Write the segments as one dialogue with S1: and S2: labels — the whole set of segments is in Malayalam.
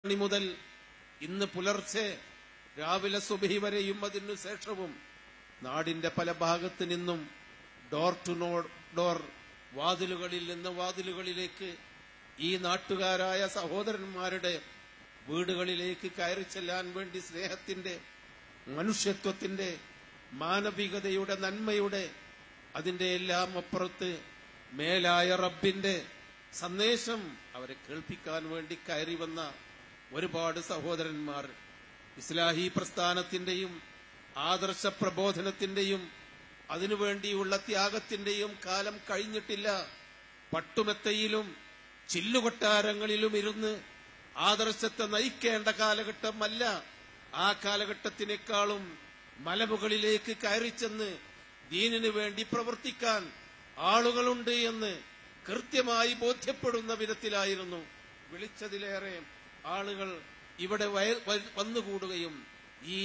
S1: മണി മുതൽ ഇന്ന് പുലർച്ചെ രാവിലെ സുബഹി വരെയും അതിനു ശേഷവും നാടിന്റെ പല ഭാഗത്തു നിന്നും ഡോർ ടു നോ ഡോർ വാതിലുകളിൽ നിന്ന് വാതിലുകളിലേക്ക് ഈ നാട്ടുകാരായ സഹോദരന്മാരുടെ വീടുകളിലേക്ക് കയറി ചെല്ലാൻ വേണ്ടി സ്നേഹത്തിന്റെ മനുഷ്യത്വത്തിന്റെ മാനവികതയുടെ നന്മയുടെ അതിന്റെ എല്ലാം അപ്പുറത്ത് മേലായ റബ്ബിന്റെ സന്ദേശം അവരെ കേൾപ്പിക്കാൻ വേണ്ടി കയറി വന്ന ഒരുപാട് സഹോദരന്മാർ ഇസ്ലാഹി പ്രസ്ഥാനത്തിന്റെയും ആദർശ പ്രബോധനത്തിന്റെയും അതിനുവേണ്ടിയുള്ള ത്യാഗത്തിന്റെയും കാലം കഴിഞ്ഞിട്ടില്ല പട്ടുമെത്തയിലും ചില്ലുകൊട്ടാരങ്ങളിലും ഇരുന്ന് ആദർശത്തെ നയിക്കേണ്ട കാലഘട്ടമല്ല ആ കാലഘട്ടത്തിനേക്കാളും മലമുകളിലേക്ക് കയറിച്ചെന്ന് ദീനിനു വേണ്ടി പ്രവർത്തിക്കാൻ ആളുകളുണ്ട് എന്ന് കൃത്യമായി ബോധ്യപ്പെടുന്ന വിധത്തിലായിരുന്നു വിളിച്ചതിലേറെ ആളുകൾ ഇവിടെ വയ- വ- വന്നുകൂടുകയും ഈ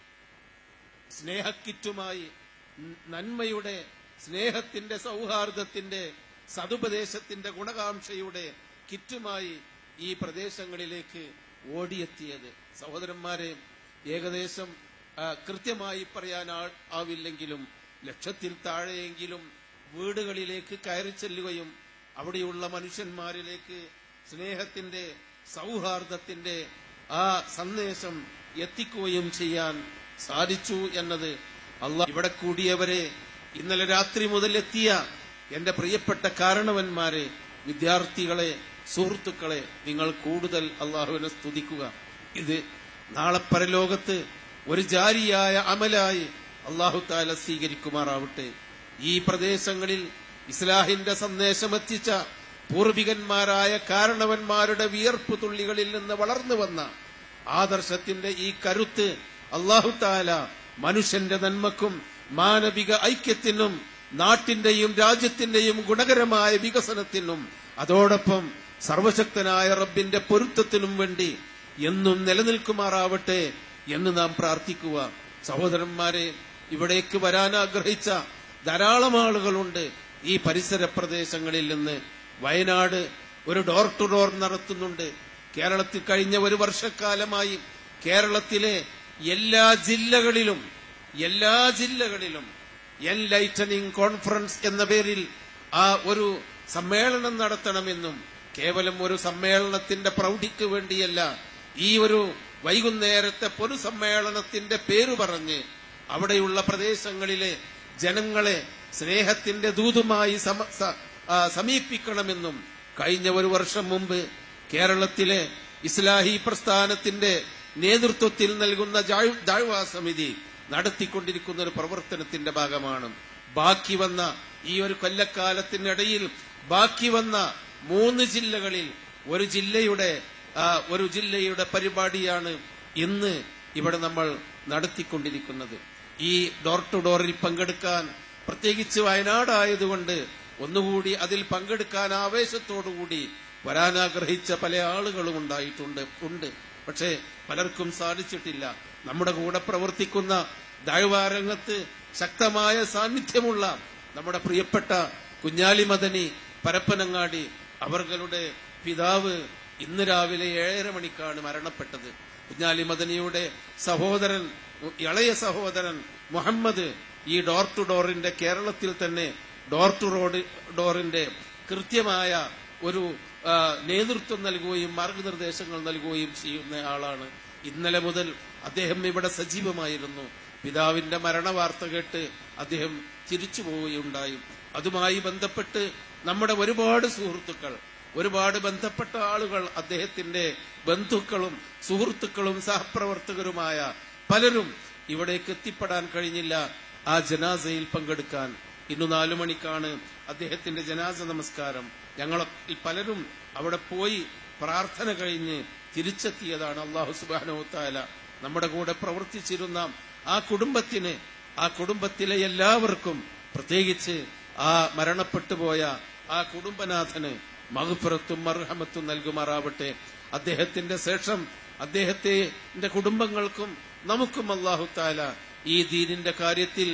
S1: സ്നേഹക്കിറ്റുമായി ന- നന്മയുടെ സ്നേഹത്തിന്റെ സൗഹാർദ്ദത്തിന്റെ സതുപദേശത്തിന്റെ ഗുണകാംക്ഷയുടെ കിറ്റുമായി ഈ പ്രദേശങ്ങളിലേക്ക് ഓടിയെത്തിയത് സഹോദരന്മാരെ ഏകദേശം ആ, കൃത്യമായി പറയാൻ ആ- ആവില്ലെങ്കിലും ലക്ഷത്തിൽ താഴെയെങ്കിലും വീടുകളിലേക്ക് കയറി ചെല്ലുകയും അവിടെയുള്ള മനുഷ്യന്മാരിലേക്ക് സ്നേഹത്തിന്റെ സൗഹാർദ്ദത്തിന്റെ ആ സന്ദേശം എത്തിക്കുകയും ചെയ്യാൻ സാധിച്ചു എന്നത് അള്ളാഹ് ഇവിടെ കൂടിയവരെ ഇന്നലെ രാത്രി മുതൽ എത്തിയ എന്റെ പ്രിയപ്പെട്ട കാരണവന്മാരെ വിദ്യാർത്ഥികളെ സുഹൃത്തുക്കളെ നിങ്ങൾ കൂടുതൽ അള്ളാഹുവിനെ സ്തുതിക്കുക ഇത് നാളെ പരലോകത്ത് ഒരു ജാരിയായ അമലായി അള്ളാഹു താല സ്വീകരിക്കുമാറാവട്ടെ ഈ പ്രദേശങ്ങളിൽ ഇസ്ലാഹിന്റെ സന്ദേശം എത്തിച്ച പൂർവികന്മാരായ കാരണവന്മാരുടെ വിയർപ്പ് തുള്ളികളിൽ നിന്ന് വളർന്നു വന്ന ആദർശത്തിന്റെ ഈ കരുത്ത് അള്ളാഹു താല മനുഷ്യന്റെ നന്മക്കും മാനവിക ഐക്യത്തിനും നാട്ടിന്റെയും രാജ്യത്തിന്റെയും ഗുണകരമായ വികസനത്തിനും അതോടൊപ്പം സർവശക്തനായ റബ്ബിന്റെ പൊരുത്തത്തിനും വേണ്ടി എന്നും നിലനിൽക്കുമാറാവട്ടെ എന്ന് നാം പ്രാർത്ഥിക്കുക സഹോദരന്മാരെ ഇവിടേക്ക് വരാൻ ആഗ്രഹിച്ച ധാരാളം ആളുകളുണ്ട് ഈ പരിസര പ്രദേശങ്ങളിൽ നിന്ന് വയനാട് ഒരു ഡോർ ടു ഡോർ നടത്തുന്നുണ്ട് കേരളത്തിൽ കഴിഞ്ഞ ഒരു വർഷക്കാലമായി കേരളത്തിലെ എല്ലാ ജില്ലകളിലും എല്ലാ ജില്ലകളിലും എൻലൈറ്റനിങ് കോൺഫറൻസ് എന്ന പേരിൽ ആ ഒരു സമ്മേളനം നടത്തണമെന്നും കേവലം ഒരു സമ്മേളനത്തിന്റെ പ്രൗഢിക്ക് വേണ്ടിയല്ല ഈ ഒരു വൈകുന്നേരത്തെ പൊതുസമ്മേളനത്തിന്റെ പേര് പറഞ്ഞ് അവിടെയുള്ള പ്രദേശങ്ങളിലെ ജനങ്ങളെ സ്നേഹത്തിന്റെ ദൂതുമായി സമ- സ- ആ, സമീപിക്കണമെന്നും കഴിഞ്ഞ ഒരു വർഷം മുമ്പ് കേരളത്തിലെ ഇസ്ലാഹി പ്രസ്ഥാനത്തിന്റെ നേതൃത്വത്തിൽ നൽകുന്ന ജാഴ്- ദാഴ്വാ സമിതി നടത്തിക്കൊണ്ടിരിക്കുന്ന ഒരു പ്രവർത്തനത്തിന്റെ ഭാഗമാണ് ബാക്കി വന്ന ഈ ഒരു കൊല്ലക്കാലത്തിനിടയിൽ ബാക്കി വന്ന മൂന്ന് ജില്ലകളിൽ ഒരു ജില്ലയുടെ ആ, ഒരു ജില്ലയുടെ പരിപാടിയാണ് ഇന്ന് ഇവിടെ നമ്മൾ നടത്തിക്കൊണ്ടിരിക്കുന്നത് ഈ ഡോർ ടു ഡോറിൽ പങ്കെടുക്കാൻ പ്രത്യേകിച്ച് വയനാടായതുകൊണ്ട് ഒന്നുകൂടി അതിൽ പങ്കെടുക്കാൻ ആവേശത്തോടുകൂടി വരാൻ ആഗ്രഹിച്ച പല ആളുകളും ഉണ്ടായിട്ടുണ്ട് ഉണ്ട് പക്ഷേ പലർക്കും സാധിച്ചിട്ടില്ല നമ്മുടെ കൂടെ പ്രവർത്തിക്കുന്ന ദൈവാരംഗത്ത് ശക്തമായ സാന്നിധ്യമുള്ള നമ്മുടെ പ്രിയപ്പെട്ട കുഞ്ഞാലി മദനി പരപ്പനങ്ങാടി അവർകളുടെ പിതാവ് ഇന്ന് രാവിലെ ഏഴര മണിക്കാണ് മരണപ്പെട്ടത് കുഞ്ഞാലി മദനിയുടെ സഹോദരൻ ഇളയ സഹോദരൻ മുഹമ്മദ് ഈ ഡോർ ടു ഡോറിന്റെ കേരളത്തിൽ തന്നെ ഡോർ ടു റോഡ് ഡോറിന്റെ കൃത്യമായ ഒരു ആ, നേതൃത്വം നൽകുകയും മാർഗനിർദ്ദേശങ്ങൾ നൽകുകയും ചെയ്യുന്ന ആളാണ് ഇന്നലെ മുതൽ അദ്ദേഹം ഇവിടെ സജീവമായിരുന്നു പിതാവിന്റെ മരണവാർത്ത കേട്ട് അദ്ദേഹം തിരിച്ചു പോവുകയുണ്ടായി അതുമായി ബന്ധപ്പെട്ട് നമ്മുടെ ഒരുപാട് സുഹൃത്തുക്കൾ ഒരുപാട് ബന്ധപ്പെട്ട ആളുകൾ അദ്ദേഹത്തിന്റെ ബന്ധുക്കളും സുഹൃത്തുക്കളും സഹപ്രവർത്തകരുമായ പലരും ഇവിടേക്ക് എത്തിപ്പെടാൻ കഴിഞ്ഞില്ല ആ ജനാസയിൽ പങ്കെടുക്കാൻ ഇന്നു നാലു മണിക്കാണ് അദ്ദേഹത്തിന്റെ ജനാസ നമസ്കാരം ഞങ്ങൾ പലരും അവിടെ പോയി പ്രാർത്ഥന കഴിഞ്ഞ് തിരിച്ചെത്തിയതാണ് അള്ളാഹു സുബാനോത്താല നമ്മുടെ കൂടെ പ്രവർത്തിച്ചിരുന്ന ആ കുടുംബത്തിന് ആ കുടുംബത്തിലെ എല്ലാവർക്കും പ്രത്യേകിച്ച് ആ മരണപ്പെട്ടു പോയ ആ കുടുംബനാഥന് മഹുപ്പുറത്തും മർഹമത്തും നൽകുമാറാവട്ടെ അദ്ദേഹത്തിന്റെ ശേഷം അദ്ദേഹത്തിന്റെ കുടുംബങ്ങൾക്കും നമുക്കും അള്ളാഹു താല ഈ ദീനിന്റെ കാര്യത്തിൽ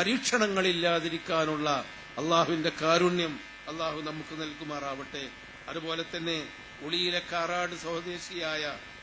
S1: പരീക്ഷണങ്ങളില്ലാതിരിക്കാനുള്ള അള്ളാഹുവിന്റെ കാരുണ്യം അള്ളാഹു നമുക്ക് നൽകുമാറാവട്ടെ അതുപോലെ തന്നെ ഉളിയിലെ കാറാട് സ്വദേശിയായ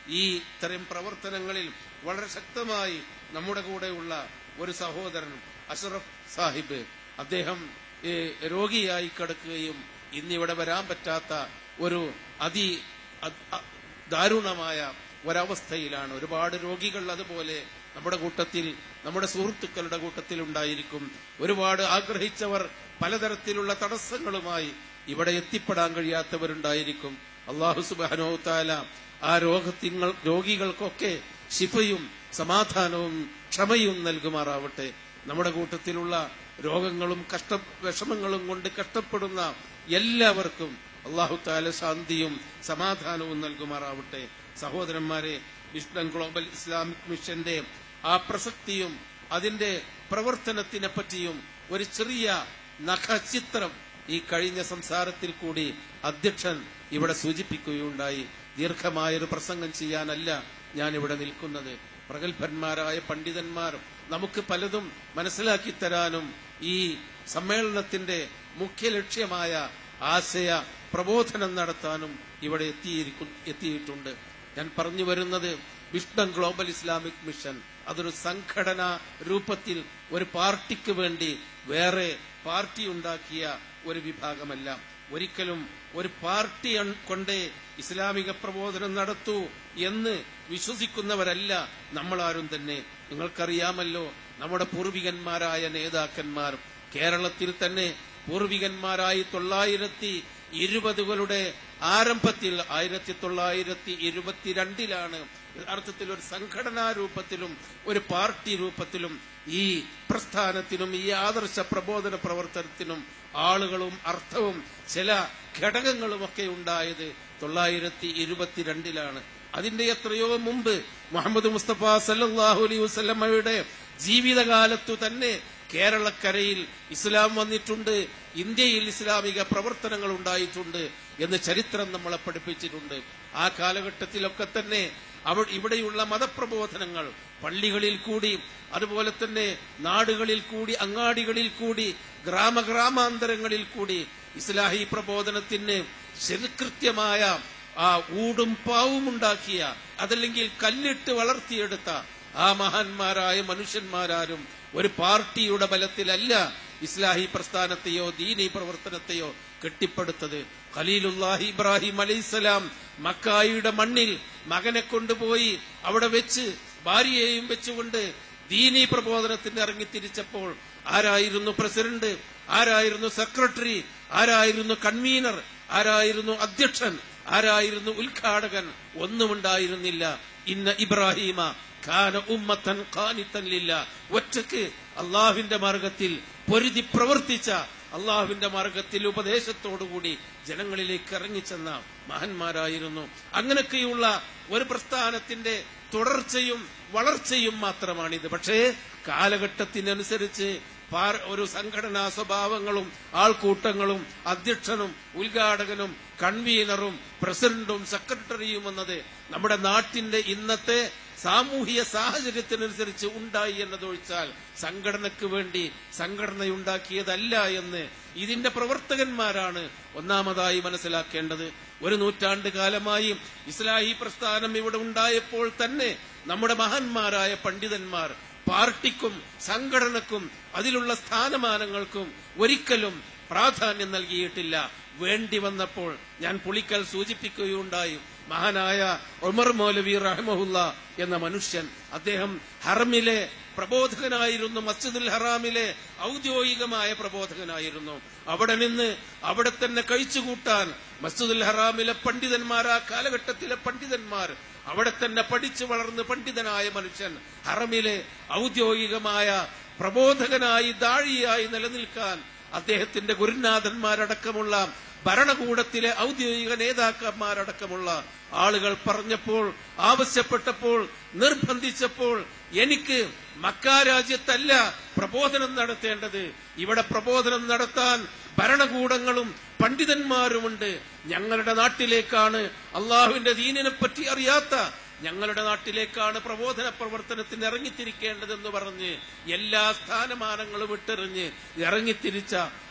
S1: ഈ ഇത്തരം പ്രവർത്തനങ്ങളിൽ വളരെ ശക്തമായി നമ്മുടെ കൂടെയുള്ള ഒരു സഹോദരൻ അഷറഫ് സാഹിബ് അദ്ദേഹം ഏ, രോഗിയായി കിടക്കുകയും ഇന്നിവിടെ വരാൻ പറ്റാത്ത ഒരു അതി അ- അ- ദാരുണമായ ഒരവസ്ഥയിലാണ് ഒരുപാട് രോഗികൾ അതുപോലെ നമ്മുടെ കൂട്ടത്തിൽ നമ്മുടെ സുഹൃത്തുക്കളുടെ കൂട്ടത്തിൽ ഉണ്ടായിരിക്കും ഒരുപാട് ആഗ്രഹിച്ചവർ പലതരത്തിലുള്ള തടസ്സങ്ങളുമായി ഇവിടെ എത്തിപ്പെടാൻ കഴിയാത്തവരുണ്ടായിരിക്കും അള്ളാഹു സുബാനോ താല ആ രോഗത്തിങ്ങൾ രോഗികൾക്കൊക്കെ ശിഫയും സമാധാനവും ക്ഷമയും നൽകുമാറാവട്ടെ നമ്മുടെ കൂട്ടത്തിലുള്ള രോഗങ്ങളും കഷ്ട വിഷമങ്ങളും കൊണ്ട് കഷ്ടപ്പെടുന്ന എല്ലാവർക്കും അള്ളാഹു താല ശാന്തിയും സമാധാനവും നൽകുമാറാവട്ടെ സഹോദരന്മാരെ വിഷ്ണൻ ഗ്ലോബൽ ഇസ്ലാമിക് മിഷന്റെ ആ പ്രസക്തിയും അതിന്റെ പ്രവർത്തനത്തിനെ പറ്റിയും ഒരു ചെറിയ നഖചിത്രം ഈ കഴിഞ്ഞ സംസാരത്തിൽ കൂടി അധ്യക്ഷൻ ഇവിടെ സൂചിപ്പിക്കുകയുണ്ടായി ദീർഘമായൊരു പ്രസംഗം ചെയ്യാനല്ല ഞാൻ ഇവിടെ നിൽക്കുന്നത് പ്രഗത്ഭന്മാരായ പണ്ഡിതന്മാർ നമുക്ക് പലതും മനസ്സിലാക്കി തരാനും ഈ സമ്മേളനത്തിന്റെ മുഖ്യ ലക്ഷ്യമായ ആശയ പ്രബോധനം നടത്താനും ഇവിടെ എത്തിയിരിക്കു- എത്തിയിട്ടുണ്ട് ഞാൻ പറഞ്ഞു വരുന്നത് വിഷ്ണൻ ഗ്ലോബൽ ഇസ്ലാമിക് മിഷൻ അതൊരു സംഘടനാ രൂപത്തിൽ ഒരു പാർട്ടിക്ക് വേണ്ടി വേറെ പാർട്ടി ഉണ്ടാക്കിയ ഒരു വിഭാഗമല്ല ഒരിക്കലും ഒരു പാർട്ടി അൺ- കൊണ്ടേ ഇസ്ലാമിക പ്രബോധനം നടത്തൂ എന്ന് വിശ്വസിക്കുന്നവരല്ല നമ്മളാരും തന്നെ നിങ്ങൾക്കറിയാമല്ലോ നമ്മുടെ പൂർവികന്മാരായ നേതാക്കന്മാർ കേരളത്തിൽ തന്നെ പൂർവികന്മാരായി തൊള്ളായിരത്തി ഇരുപതുകളുടെ ആരംഭത്തിൽ ആയിരത്തി തൊള്ളായിരത്തി ഇരുപത്തിരണ്ടിലാണ് യഥാർത്ഥത്തിൽ ഒരു സംഘടനാ രൂപത്തിലും ഒരു പാർട്ടി രൂപത്തിലും ഈ പ്രസ്ഥാനത്തിനും ഈ ആദർശ പ്രബോധന പ്രവർത്തനത്തിനും ആളുകളും അർത്ഥവും ചില ഘടകങ്ങളുമൊക്കെ ഉണ്ടായത് തൊള്ളായിരത്തി ഇരുപത്തിരണ്ടിലാണ് അതിന്റെ എത്രയോ മുമ്പ് മുഹമ്മദ് മുസ്തഫ സല്ലല്ലാഹു അലൈഹി വസല്ലമയുടെ ജീവിതകാലത്തു തന്നെ കേരളക്കരയിൽ ഇസ്ലാം വന്നിട്ടുണ്ട് ഇന്ത്യയിൽ ഇസ്ലാമിക പ്രവർത്തനങ്ങൾ ഉണ്ടായിട്ടുണ്ട് എന്ന് ചരിത്രം നമ്മളെ പഠിപ്പിച്ചിട്ടുണ്ട് ആ കാലഘട്ടത്തിലൊക്കെ തന്നെ അവ ഇവിടെയുള്ള മതപ്രബോധനങ്ങൾ പള്ളികളിൽ കൂടി അതുപോലെ തന്നെ നാടുകളിൽ കൂടി അങ്ങാടികളിൽ കൂടി ഗ്രാമഗ്രാമാന്തരങ്ങളിൽ കൂടി ഇസ്ലാഹി പ്രബോധനത്തിന് ശരികൃത്യമായ ആ ഊടും പാവും ഉണ്ടാക്കിയ അതല്ലെങ്കിൽ കല്ലിട്ട് വളർത്തിയെടുത്ത ആ മഹാന്മാരായ മനുഷ്യന്മാരാരും ഒരു പാർട്ടിയുടെ ബലത്തിലല്ല ഇസ്ലാഹി പ്രസ്ഥാനത്തെയോ ദീനി പ്രവർത്തനത്തെയോ കെട്ടിപ്പടുത്തത് ഖലീലുല്ലാഹി ഇബ്രാഹിം അലൈഹിസ്സലാം മക്കായിയുടെ മണ്ണിൽ മകനെ കൊണ്ടുപോയി അവിടെ വെച്ച് ഭാര്യയെയും വെച്ചുകൊണ്ട് ദീനി പ്രബോധനത്തിന് ഇറങ്ങിത്തിരിച്ചപ്പോൾ ആരായിരുന്നു പ്രസിഡന്റ് ആരായിരുന്നു സെക്രട്ടറി ആരായിരുന്നു കൺവീനർ ആരായിരുന്നു അധ്യക്ഷൻ ആരായിരുന്നു ഉദ്ഘാടകൻ ഒന്നുമുണ്ടായിരുന്നില്ല ഇന്ന ഇബ്രാഹിമ ഖാന ഉമ്മത്തൻ ഖാനിത്തല്ലില്ല ഒറ്റക്ക് അള്ളാഹുവിന്റെ മാർഗത്തിൽ പൊരുതി പ്രവർത്തിച്ച അള്ളാഹുവിന്റെ മാർഗത്തിൽ ഉപദേശത്തോടുകൂടി ജനങ്ങളിലേക്ക് ഇറങ്ങിച്ചെന്ന മഹാന്മാരായിരുന്നു അങ്ങനെയൊക്കെയുള്ള ഒരു പ്രസ്ഥാനത്തിന്റെ തുടർച്ചയും വളർച്ചയും മാത്രമാണിത് പക്ഷേ കാലഘട്ടത്തിനനുസരിച്ച് പാർ- ഒരു സംഘടനാ സ്വഭാവങ്ങളും ആൾക്കൂട്ടങ്ങളും അധ്യക്ഷനും ഉദ്ഘാടകനും കൺവീനറും പ്രസിഡന്റും സെക്രട്ടറിയും എന്നത് നമ്മുടെ നാട്ടിന്റെ ഇന്നത്തെ സാമൂഹിക സാഹചര്യത്തിനനുസരിച്ച് ഉണ്ടായി എന്നതൊഴിച്ചാൽ സംഘടനയ്ക്ക് വേണ്ടി സംഘടനയുണ്ടാക്കിയതല്ല എന്ന് ഇതിന്റെ പ്രവർത്തകന്മാരാണ് ഒന്നാമതായി മനസ്സിലാക്കേണ്ടത് ഒരു നൂറ്റാണ്ട് കാലമായി ഇസ്ലാഹി പ്രസ്ഥാനം ഇവിടെ ഉണ്ടായപ്പോൾ തന്നെ നമ്മുടെ മഹാന്മാരായ പണ്ഡിതന്മാർ പാർട്ടിക്കും സംഘടനക്കും അതിലുള്ള സ്ഥാനമാനങ്ങൾക്കും ഒരിക്കലും പ്രാധാന്യം നൽകിയിട്ടില്ല വേണ്ടി വന്നപ്പോൾ ഞാൻ പുളിക്കൽ സൂചിപ്പിക്കുകയുണ്ടായി മഹാനായ ഉമർ മൗലവി റഹ്മഹുല്ല എന്ന മനുഷ്യൻ അദ്ദേഹം ഹറമിലെ പ്രബോധകനായിരുന്നു മസ്ജിദുൽ ഹറാമിലെ ഔദ്യോഗികമായ പ്രബോധകനായിരുന്നു അവിടെ നിന്ന് അവിടെ തന്നെ കഴിച്ചുകൂട്ടാൻ മസ്ജിദുൽ ഹറാമിലെ പണ്ഡിതന്മാർ ആ കാലഘട്ടത്തിലെ പണ്ഡിതന്മാർ അവിടെ തന്നെ പഠിച്ചു വളർന്ന് പണ്ഡിതനായ മനുഷ്യൻ ഹറമിലെ ഔദ്യോഗികമായ പ്രബോധകനായി ദാഴിയായി നിലനിൽക്കാൻ അദ്ദേഹത്തിന്റെ ഗുരുനാഥന്മാരടക്കമുള്ള ഭരണകൂടത്തിലെ ഔദ്യോഗിക നേതാക്കന്മാരടക്കമുള്ള ആളുകൾ പറഞ്ഞപ്പോൾ ആവശ്യപ്പെട്ടപ്പോൾ നിർബന്ധിച്ചപ്പോൾ എനിക്ക് മക്കാരാജ്യത്തല്ല പ്രബോധനം നടത്തേണ്ടത് ഇവിടെ പ്രബോധനം നടത്താൻ ഭരണകൂടങ്ങളും പണ്ഡിതന്മാരുമുണ്ട് ഞങ്ങളുടെ നാട്ടിലേക്കാണ് അള്ളാഹുവിന്റെ ദീനിനെ പറ്റി അറിയാത്ത ഞങ്ങളുടെ നാട്ടിലേക്കാണ് പ്രബോധന പ്രവർത്തനത്തിന് ഇറങ്ങിത്തിരിക്കേണ്ടതെന്ന് പറഞ്ഞ് എല്ലാ സ്ഥാനമാനങ്ങളും വിട്ടെറിഞ്ഞ് ഇറങ്ങിത്തിരിച്ച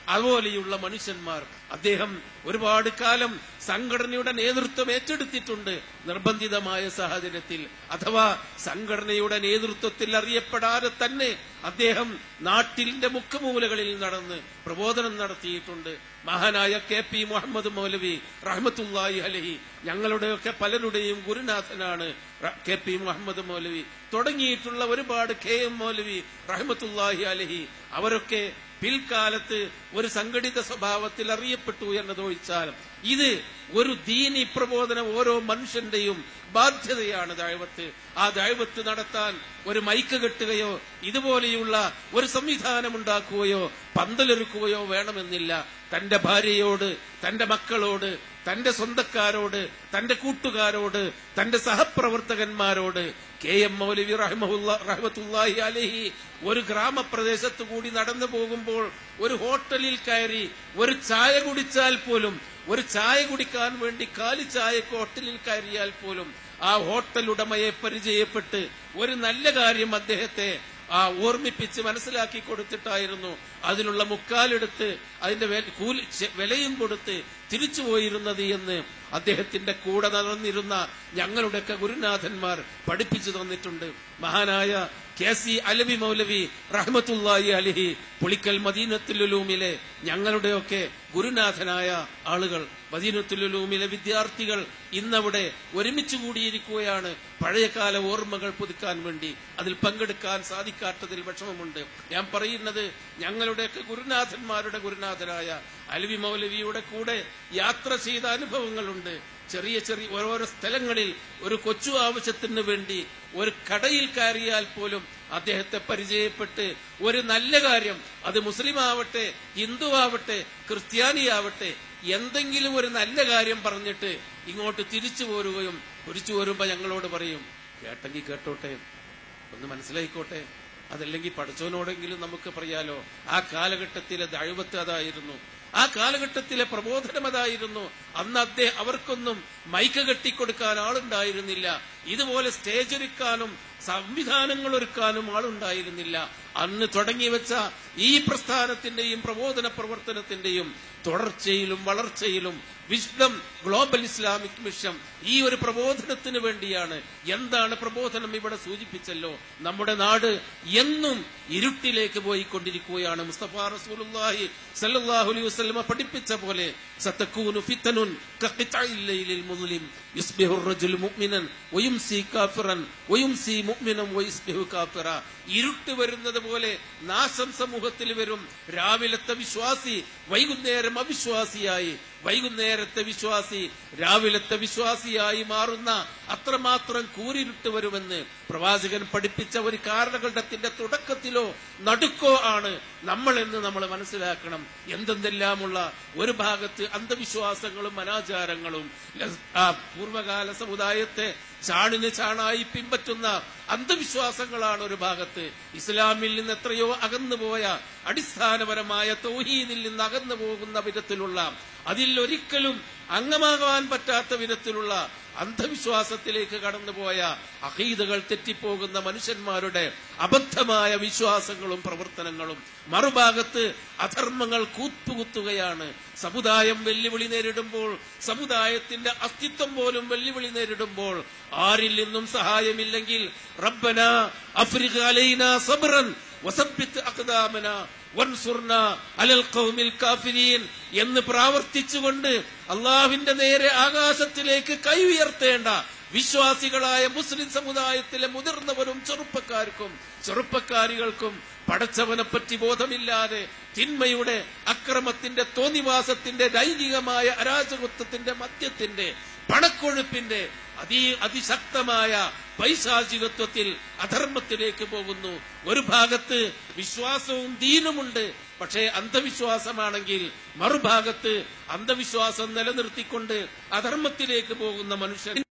S1: അതുപോലെയുള്ള മനുഷ്യന്മാർ അദ്ദേഹം ഒരുപാട് കാലം സംഘടനയുടെ നേതൃത്വം ഏറ്റെടുത്തിട്ടുണ്ട് നിർബന്ധിതമായ സാഹചര്യത്തിൽ അഥവാ സംഘടനയുടെ നേതൃത്വത്തിൽ അറിയപ്പെടാതെ തന്നെ അദ്ദേഹം നാട്ടിന്റെ മുഖമൂലകളിൽ നടന്ന് പ്രബോധനം നടത്തിയിട്ടുണ്ട് മഹാനായ കെ പി മുഹമ്മദ് മൗലവി റഹ്മത്തുല്ലാഹി അലഹി ഞങ്ങളുടെയൊക്കെ പലരുടെയും ഗുരുനാഥനാണ് റ- കെ പി മുഹമ്മദ് മൗലവി തുടങ്ങിയിട്ടുള്ള ഒരുപാട് കെ എം മൗലവി റഹ്മത്തുല്ലാഹി അലഹി അവരൊക്കെ പിൽക്കാലത്ത് ഒരു സംഘടിത സ്വഭാവത്തിൽ അറിയപ്പെട്ടു എന്നതൊഴിച്ചാൽ ഇത് ഒരു ദീനി പ്രബോധനം ഓരോ മനുഷ്യന്റെയും ബാധ്യതയാണ് ദൈവത്ത് ആ ദൈവത്ത് നടത്താൻ ഒരു മൈക്ക് കെട്ടുകയോ ഇതുപോലെയുള്ള ഒരു സംവിധാനം ഉണ്ടാക്കുകയോ പന്തലൊരുക്കുകയോ വേണമെന്നില്ല തന്റെ ഭാര്യയോട് തന്റെ മക്കളോട് തന്റെ സ്വന്തക്കാരോട് തന്റെ കൂട്ടുകാരോട് തന്റെ സഹപ്രവർത്തകന്മാരോട് കെ എം മൗലവി റഹ്മഹുല്ല- റഹ്മത്തുള്ളാഹി അലഹി ഒരു ഗ്രാമപ്രദേശത്ത് കൂടി നടന്നു പോകുമ്പോൾ ഒരു ഹോട്ടലിൽ കയറി ഒരു ചായ കുടിച്ചാൽ പോലും ഒരു ചായ കുടിക്കാൻ വേണ്ടി കാലി ചായക്ക് ഹോട്ടലിൽ കയറിയാൽ പോലും ആ ഹോട്ടൽ ഉടമയെ പരിചയപ്പെട്ട് ഒരു നല്ല കാര്യം അദ്ദേഹത്തെ ആ ഓർമ്മിപ്പിച്ച് മനസ്സിലാക്കി കൊടുത്തിട്ടായിരുന്നു അതിനുള്ള മുക്കാലെടുത്ത് അതിന്റെ വെ- കൂലി ചെ- വിലയും കൊടുത്ത് തിരിച്ചു പോയിരുന്നത് എന്ന് അദ്ദേഹത്തിന്റെ കൂടെ നടന്നിരുന്ന ഞങ്ങളുടെയൊക്കെ ഗുരുനാഥന്മാർ പഠിപ്പിച്ചു തന്നിട്ടുണ്ട് മഹാനായ കെ സി അലവി മൗലവി റഹ്മത്തുല്ലാഹി അലിഹി പുളിക്കൽ മദീനത്തുലുലൂമിലെ ഞങ്ങളുടെയൊക്കെ ഗുരുനാഥനായ ആളുകൾ മദീനത്തുലുലൂമിലെ വിദ്യാർത്ഥികൾ ഇന്നവിടെ ഒരുമിച്ച് കൂടിയിരിക്കുകയാണ് പഴയകാല ഓർമ്മകൾ പുതുക്കാൻ വേണ്ടി അതിൽ പങ്കെടുക്കാൻ സാധിക്കാത്തതിൽ വിഷമമുണ്ട് ഞാൻ പറയുന്നത് ഞങ്ങളുടെയൊക്കെ ഗുരുനാഥന്മാരുടെ ഗുരുനാഥനായ അലവി മൗലവിയുടെ കൂടെ യാത്ര ചെയ്ത അനുഭവങ്ങളുണ്ട് ചെറിയ ചെറിയ ഓരോരോ സ്ഥലങ്ങളിൽ ഒരു കൊച്ചു ആവശ്യത്തിന് വേണ്ടി ഒരു കടയിൽ കയറിയാൽ പോലും അദ്ദേഹത്തെ പരിചയപ്പെട്ട് ഒരു നല്ല കാര്യം അത് മുസ്ലിം ആവട്ടെ ഹിന്ദു ആവട്ടെ ക്രിസ്ത്യാനിയാവട്ടെ എന്തെങ്കിലും ഒരു നല്ല കാര്യം പറഞ്ഞിട്ട് ഇങ്ങോട്ട് തിരിച്ചു പോരുകയും തിരിച്ചു പോരുമ്പോ ഞങ്ങളോട് പറയും കേട്ടെങ്കിൽ കേട്ടോട്ടെ ഒന്ന് മനസ്സിലായിക്കോട്ടെ അതല്ലെങ്കിൽ പഠിച്ചവനോടെങ്കിലും നമുക്ക് പറയാലോ ആ കാലഘട്ടത്തിലെ ദൈവത്ത് അതായിരുന്നു ആ കാലഘട്ടത്തിലെ പ്രബോധനം അതായിരുന്നു അന്ന് അദ്ദേഹം അവർക്കൊന്നും മൈക്ക് കെട്ടിക്കൊടുക്കാൻ ആളുണ്ടായിരുന്നില്ല ഇതുപോലെ സ്റ്റേജ് ഒരുക്കാനും സംവിധാനങ്ങൾ ഒരുക്കാനും ആളുണ്ടായിരുന്നില്ല അന്ന് തുടങ്ങിവെച്ച ഈ പ്രസ്ഥാനത്തിന്റെയും പ്രബോധന പ്രവർത്തനത്തിന്റെയും തുടർച്ചയിലും വളർച്ചയിലും വിശ്വം ഗ്ലോബൽ ഇസ്ലാമിക് മിഷൻ ഈ ഒരു പ്രബോധനത്തിന് വേണ്ടിയാണ് എന്താണ് പ്രബോധനം ഇവിടെ സൂചിപ്പിച്ചല്ലോ നമ്മുടെ നാട് എന്നും ഇരുട്ടിലേക്ക് പോയിക്കൊണ്ടിരിക്കുകയാണ് മുസ്തഫ റസൂലുള്ളാഹി സല്ലല്ലാഹു അലൈഹി വസല്ലമ പഠിപ്പിച്ച പോലെ സതകൂനു ഫിത്തനുൻ കഖിതഇൽ ലൈലിൽ മുസ്ലിം യുസ്ബിഹു الرجل മുഅ്മിനൻ വയുംസി കാഫിറൻ വയുംസി മുഅ്മിനൻ വയുസ്ബിഹു കാഫിറ ഇരുട്ട് വരുന്നത് പോലെ നാശം സമൂഹത്തിൽ വരും രാവിലത്തെ വിശ്വാസി വൈകുന്നേരം അവിശ്വാസിയായി വൈകുന്നേരത്തെ വിശ്വാസി രാവിലത്തെ വിശ്വാസിയായി മാറുന്ന അത്രമാത്രം കൂരിരുട്ട് വരുമെന്ന് പ്രവാചകൻ പഠിപ്പിച്ച ഒരു കാരണഘട്ടത്തിന്റെ തുടക്കത്തിലോ നടുക്കോ ആണ് നമ്മൾ എന്ന് നമ്മൾ മനസ്സിലാക്കണം എന്തെന്തെല്ലാമുള്ള ഒരു ഭാഗത്ത് അന്ധവിശ്വാസങ്ങളും അനാചാരങ്ങളും ലസ്- ആ പൂർവകാല സമുദായത്തെ ചാണിന് ചാണായി പിൻപറ്റുന്ന അന്ധവിശ്വാസങ്ങളാണ് ഒരു ഭാഗത്ത് ഇസ്ലാമിൽ നിന്ന് എത്രയോ അകന്നുപോയ അടിസ്ഥാനപരമായ തൗഹീദിൽ നിന്ന് അകന്നു പോകുന്ന വിധത്തിലുള്ള അതിൽ ഒരിക്കലും അംഗമാകാൻ പറ്റാത്ത വിധത്തിലുള്ള അന്ധവിശ്വാസത്തിലേക്ക് കടന്നുപോയ അഹീദകൾ തെറ്റിപ്പോകുന്ന മനുഷ്യന്മാരുടെ അബദ്ധമായ വിശ്വാസങ്ങളും പ്രവർത്തനങ്ങളും മറുഭാഗത്ത് അധർമ്മങ്ങൾ കൂത്തുകുത്തുകയാണ് സമുദായം വെല്ലുവിളി നേരിടുമ്പോൾ സമുദായത്തിന്റെ അസ്തിത്വം പോലും വെല്ലുവിളി നേരിടുമ്പോൾ ആരിൽ നിന്നും സഹായമില്ലെങ്കിൽ റബ്ബന അഫ്രിഖ് അലൈന സബ്റൻ വസബ്ബിത്ത് അഖ്ദാമന വൻസുർന അലൽ ഖൗമിൽ കാഫിരീൻ എന്ന് പ്രാവർത്തിച്ചുകൊണ്ട് അള്ളാഹുവിന്റെ നേരെ ആകാശത്തിലേക്ക് കൈ ഉയർത്തേണ്ട വിശ്വാസികളായ മുസ്ലിം സമുദായത്തിലെ മുതിർന്നവരും ചെറുപ്പക്കാർക്കും ചെറുപ്പക്കാരികൾക്കും പടച്ചവനെ പറ്റി ബോധമില്ലാതെ തിന്മയുടെ അക്രമത്തിന്റെ തോന്നിവാസത്തിന്റെ ലൈംഗികമായ അരാജകത്വത്തിന്റെ മദ്യത്തിന്റെ പണക്കൊഴുപ്പിന്റെ അതി അതിശക്തമായ പൈശാചികത്വത്തിൽ അധർമ്മത്തിലേക്ക് പോകുന്നു ഒരു ഭാഗത്ത് വിശ്വാസവും ദീനുമുണ്ട് പക്ഷേ അന്ധവിശ്വാസമാണെങ്കിൽ മറുഭാഗത്ത് അന്ധവിശ്വാസം നിലനിർത്തിക്കൊണ്ട് അധർമ്മത്തിലേക്ക് പോകുന്ന മനുഷ്യൻ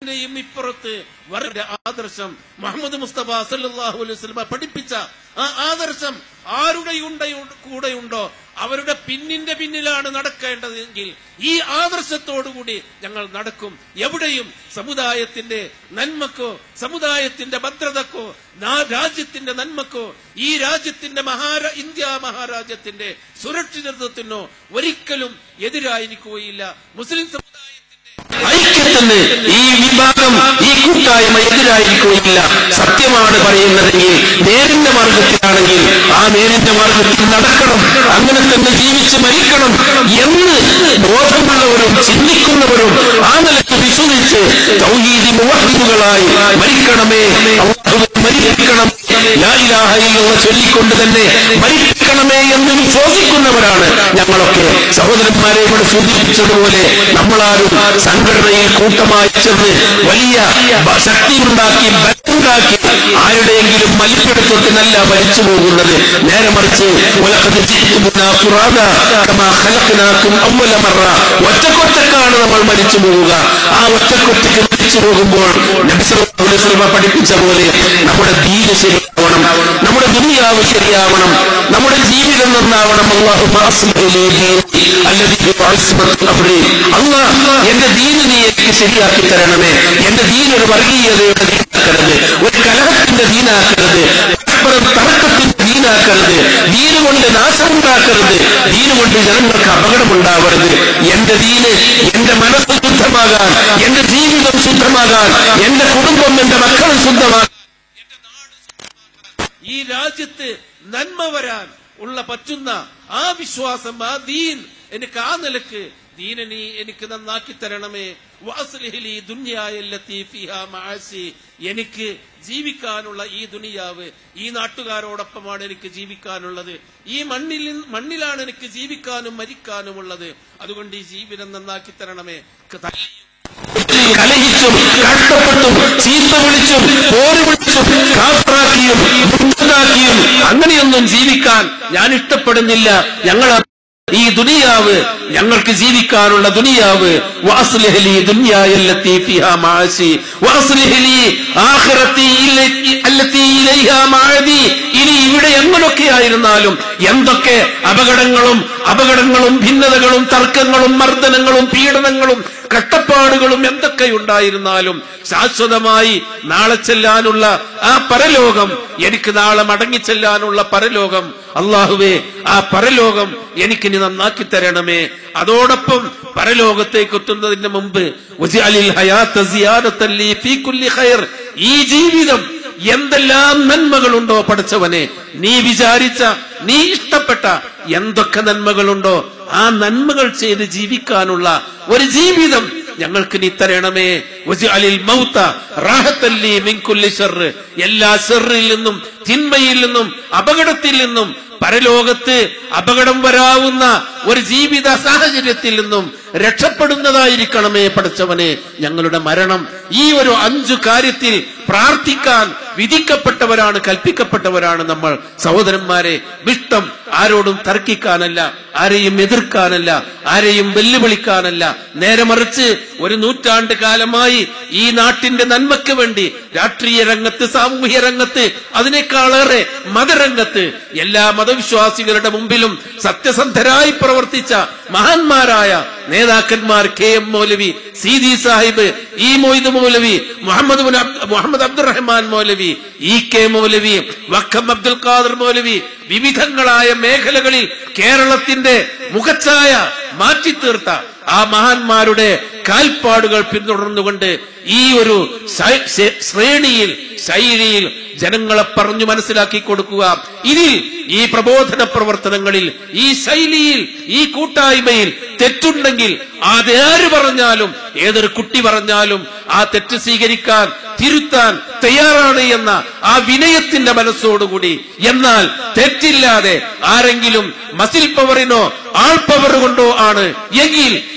S1: യും ഇപ്പുറത്ത് വരുടെ ആദർശം മുഹമ്മദ് മുസ്തഫ സല്ലല്ലാഹു അലൈഹി വസല്ലമ പഠിപ്പിച്ച ആ ആദർശം ആരുടെ കൂടെയുണ്ടോ അവരുടെ പിന്നിന്റെ പിന്നിലാണ് നടക്കേണ്ടതെങ്കിൽ ഈ ആദർശത്തോടുകൂടി ഞങ്ങൾ നടക്കും എവിടെയും സമുദായത്തിന്റെ നന്മക്കോ സമുദായത്തിന്റെ ഭദ്രതക്കോ നാ- രാജ്യത്തിന്റെ നന്മക്കോ ഈ രാജ്യത്തിന്റെ മഹാരാ ഇന്ത്യ മഹാരാജ്യത്തിന്റെ സുരക്ഷിതത്വത്തിനോ ഒരിക്കലും എതിരായിരിക്കുകയില്ല മുസ്ലിം സമുദായത്തിന്റെ
S2: ഐക്യത്തിന് ഈ വിഭാഗം ഈ കൂട്ടായ്മ എതിരായിരിക്കുകയില്ല സത്യമാണ് പറയുന്നതെങ്കിൽ നേരിന്റെ മാർഗത്തിലാണെങ്കിൽ ആ നേരിന്റെ മാർഗത്തിൽ നടക്കണം അങ്ങനെ തന്നെ ജീവിച്ച് മരിക്കണം എന്ന് ബോധമുള്ളവരും ചിന്തിക്കുന്നവരും ആ നിലയ്ക്ക് വിശ്വസിച്ച് തൗഹീദി മുവഹിദുകളായി മരിക്കണമേ അല്ലാഹുവേ മരിപ്പിക്കണം ലാ ഇലാഹ ഇല്ലല്ലാഹ് ചൊല്ലിക്കൊണ്ട് തന്നെ മരിപ്പിക്കണമേ എന്ന് വിശ്വസിക്കുന്നവരാണ് ഞങ്ങളൊക്കെ സഹോദരന്മാരെ ഇവിടെ സൂചിപ്പിച്ചതുപോലെ നമ്മളാരും സംഘടനയിൽ കൂട്ടമായി ചെന്ന് വലിയ ബ- ശക്തിയുണ്ടാക്കി ബലമുണ്ടാക്കി ആരുടെയെങ്കിലും മലിപ്പെടുത്തിട്ട് നല്ല മരിച്ചു പോകുന്നത് നേരെ മറിച്ച് ഉലകത്ത് ജിئتمونا فرادا كما خلقناكم أول مرة. ഒറ്റക്കൊറ്റക്കാണ് നമ്മൾ മരിച്ചു പോവുക ആ ഒറ്റക്കൊറ്റക്ക് മരിച്ചു പോകുമ്പോൾ നബി സല്ലല്ലാഹു അലൈഹി വസല്ലമ പഠിപ്പിച്ച പോലെ നമ്മുടെ ദീന് ശരിയാവണം നമ്മുടെ ദുനിയാവ് ശരിയാവണം നമ്മുടെ ജീവിതം നന്നാവണം അള്ളാഹു അള്ളാഹ് എന്റെ ദീന് നീ എനിക്ക് ശരിയാക്കി തരണമേ എന്റെ ദീൻ ഒരു വർഗീയതയുടെ ദീനാക്കരുത് ഒരു കലഹത്തിന്റെ ദീനാക്കരുത് പരസ്പരം തർക്കത്തിന്റെ ദീനാക്കരുത് ദീന് കൊണ്ട് നാശമുണ്ടാക്കരുത് ദീന് കൊണ്ട് ജനങ്ങൾക്ക് അപകടമുണ്ടാവരുത് എന്റെ ദീന് എന്റെ മനസ്സ് ശുദ്ധമാകാൻ എന്റെ ജീവിതം ശുദ്ധമാകാൻ എന്റെ കുടുംബം എന്റെ മക്കളും ശുദ്ധമാകാൻ
S1: ഈ രാജ്യത്ത് നന്മ വരാൻ ഉള്ള പറ്റുന്ന ആ വിശ്വാസം ആ ദീൻ എനിക്ക് ആ നിലക്ക് ദീന നീ എനിക്ക് നന്നാക്കി തരണമേ വാസ്ലിഹിലി ദുന്യായല്ലത്തി ഫിഹാ മഅസി എനിക്ക് ജീവിക്കാനുള്ള ഈ ദുനിയാവ് ഈ നാട്ടുകാരോടൊപ്പമാണ് എനിക്ക് ജീവിക്കാനുള്ളത് ഈ മണ്ണിൽ നിന്ന്- മണ്ണിലാണ് എനിക്ക് ജീവിക്കാനും മരിക്കാനുമുള്ളത് അതുകൊണ്ട് ഈ ജീവിതം നന്നാക്കി തരണമേ തല്ലിയും
S2: കലഹിച്ചും കഷ്ടപ്പെട്ടും ചീത്ത വിളിച്ചും പോര് വിളിച്ചും കാപ്പറാക്കിയും മുണ്ടാക്കിയും അങ്ങനെയൊന്നും ജീവിക്കാൻ ഞാൻ ഇഷ്ടപ്പെടുന്നില്ല ഞങ്ങൾ ഈ ദുനിയാവ് ഞങ്ങൾക്ക് ജീവിക്കാനുള്ള ദുനിയാവ് വാസ്ലിഹലി ദുനിയായല്ലത്തി ഫിഹാ മാഅസി വാസ്ലിഹലി ആഖിറത്തി ഇല്ലത്തി അല്ലത്തി ഇലൈഹാ മാഅദി ഇനി ഇവിടെ എങ്ങനൊക്കെ ആയിരുന്നാലും എന്തൊക്കെ അപകടങ്ങളും അപകടങ്ങളും ഭിന്നതകളും തർക്കങ്ങളും മർദ്ദനങ്ങളും പീഡനങ്ങളും കഷ്ടപ്പാടുകളും എന്തൊക്കെ ഉണ്ടായിരുന്നാലും ശാശ്വതമായി നാളെ ചെല്ലാനുള്ള ആ പരലോകം എനിക്ക് നാളെ മടങ്ങിച്ചെല്ലാനുള്ള പരലോകം അള്ളാഹുവേ ആ പരലോകം എനിക്കിനി നന്നാക്കി തരണമേ അതോടൊപ്പം പരലോകത്തേക്ക് എത്തുന്നതിന് മുമ്പ് വജഅലിൽ ഹയാത്ത സിയാദത്തൻ ലീ ഫീ കുല്ലി ഖൈർ ഈ ജീവിതം എന്തെല്ലാം നന്മകളുണ്ടോ പഠിച്ചവനെ നീ വിചാരിച്ച നീ ഇഷ്ടപ്പെട്ട എന്തൊക്കെ നന്മകളുണ്ടോ ആ നന്മകൾ ചെയ്ത് ജീവിക്കാനുള്ള ഒരു ജീവിതം ഞങ്ങൾക്ക് നീ തരണമേ വജഅലിൽ മൗത റാഹത്തല്ലി മിൻ കുല്ലി ശർറ് എല്ലാ ഷെറിൽ നിന്നും തിന്മയിൽ നിന്നും അപകടത്തിൽ നിന്നും പരലോകത്ത് അപകടം വരാവുന്ന ഒരു ജീവിത സാഹചര്യത്തിൽ നിന്നും രക്ഷപ്പെടുന്നതായിരിക്കണമേ പഠിച്ചവനെ ഞങ്ങളുടെ മരണം ഈ ഒരു അഞ്ചു കാര്യത്തിൽ പ്രാർത്ഥിക്കാൻ വിധിക്കപ്പെട്ടവരാണ് കൽപ്പിക്കപ്പെട്ടവരാണ് നമ്മൾ സഹോദരന്മാരെ വിഷ്ടം ആരോടും തർക്കിക്കാനല്ല ആരെയും എതിർക്കാനല്ല ആരെയും വെല്ലുവിളിക്കാനല്ല നേരെ മറിച്ച് ഒരു നൂറ്റാണ്ട് കാലമായി ഈ നാട്ടിന്റെ നന്മയ്ക്ക് വേണ്ടി രാഷ്ട്രീയ രംഗത്ത് സാമൂഹ്യ രംഗത്ത് അതിനേക്കാളേറെ മതരംഗത്ത് എല്ലാ മതവിശ്വാസികളുടെ മുമ്പിലും സത്യസന്ധരായി പ്രവർത്തിച്ച മഹാന്മാരായ നേതാക്കന്മാർ K M Maulavi Seethi Sahib E Moidu Maulavi Muhammad bin Abd Muhammad Abdurahman Maulavi E K Maulavi Vakkom Abdul Khader Maulavi വിവിധങ്ങളായ മേഖലകളിൽ കേരളത്തിന്റെ മുഖച്ഛായ മാറ്റിത്തീർത്ത ആ മഹാന്മാരുടെ കാൽപ്പാടുകൾ പിന്തുടർന്നുകൊണ്ട് ഈ ഒരു ശൈ- ശേ- ശ്രേണിയിൽ ശൈലിയിൽ ജനങ്ങളെ പറഞ്ഞു മനസ്സിലാക്കി കൊടുക്കുക ഇതിൽ ഈ പ്രബോധന പ്രവർത്തനങ്ങളിൽ ഈ ശൈലിയിൽ ഈ കൂട്ടായ്മയിൽ തെറ്റുണ്ടെങ്കിൽ അതാര് പറഞ്ഞാലും ഏതൊരു കുട്ടി പറഞ്ഞാലും ആ തെറ്റ് സ്വീകരിക്കാൻ തിരുത്താൻ തയ്യാറാണ് എന്ന ആ വിനയത്തിന്റെ മനസ്സോടുകൂടി എന്നാൽ തെറ്റില്ലാതെ ആരെങ്കിലും മസിൽ പവറിനോ ആൾ പവർ കൊണ്ടോ ആണ് എങ്കിൽ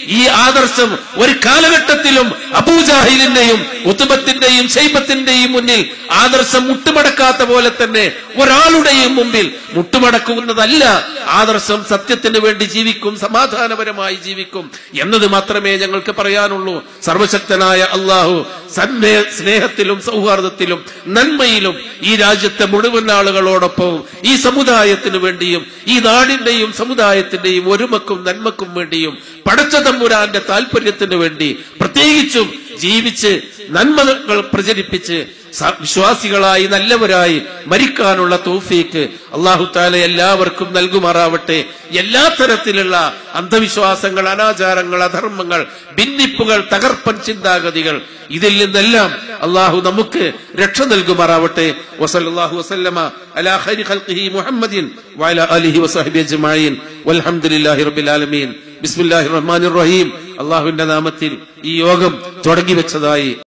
S2: ഈ ആദർശം ഒരു കാലഘട്ടത്തിലും അബൂജാഹിലിന്റെയും ഉത്തുബത്തിന്റെയും ശൈബത്തിന്റെയും മുന്നിൽ ആദർശം മുട്ടുമടക്കാത്ത പോലെ തന്നെ ഒരാളുടെയും മുമ്പിൽ മുട്ടുമടക്കുന്നതല്ല ആദർശം സത്യത്തിന് വേണ്ടി ജീവിക്കും സമാധാനപരമായി ജീവിക്കും എന്നത് മാത്രമേ ഞങ്ങൾക്ക് പറയാനുള്ളൂ സർവശക്തനായ അള്ളാഹു സന്മേ സ്നേഹത്തിലും സൗഹാർദ്ദത്തിലും നന്മയിലും ഈ രാജ്യത്തെ മുഴുവൻ ആളുകളോടൊപ്പവും ഈ സമുദായത്തിനു വേണ്ടിയും ഈ നാടിന്റെയും സമുദായത്തിന്റെയും ഒരുമക്കും നന്മക്കും വേണ്ടിയും പടച്ച തമ്പുരാന്റെ താല്പര്യത്തിനു വേണ്ടി പ്രത്യേകിച്ചും ജീവിച്ച് നന്മകൾ പ്രചരിപ്പിച്ച് സ- വിശ്വാസികളായി നല്ലവരായി മരിക്കാനുള്ള തൗഫീക്ക് അള്ളാഹു താല എല്ലാവർക്കും നൽകുമാറാവട്ടെ എല്ലാ തരത്തിലുള്ള അന്ധവിശ്വാസങ്ങൾ അനാചാരങ്ങൾ അധർമ്മങ്ങൾ ഭിന്നിപ്പുകൾ തകർപ്പൻ ചിന്താഗതികൾ ഇതിൽ നിന്നെല്ലാം അള്ളാഹു നമുക്ക് രക്ഷ നൽകുമാറാവട്ടെ വസല്ലാഹു വസല്ലമ അലാ ഖൈരി ഖൽഖിഹി മുഹമ്മദിൻ വഅലാ ആലിഹി വസഹബി അജ്മഈൻ വൽഹംദുലില്ലാഹി റബ്ബിൽ ആലമീൻ ബിസ്മില്ലാഹിർ റഹ്മാനിർ റഹീം അള്ളാഹുവിന്റെ നാമത്തിൽ ഈ യോഗം തുടങ്ങി വെച്ചതായി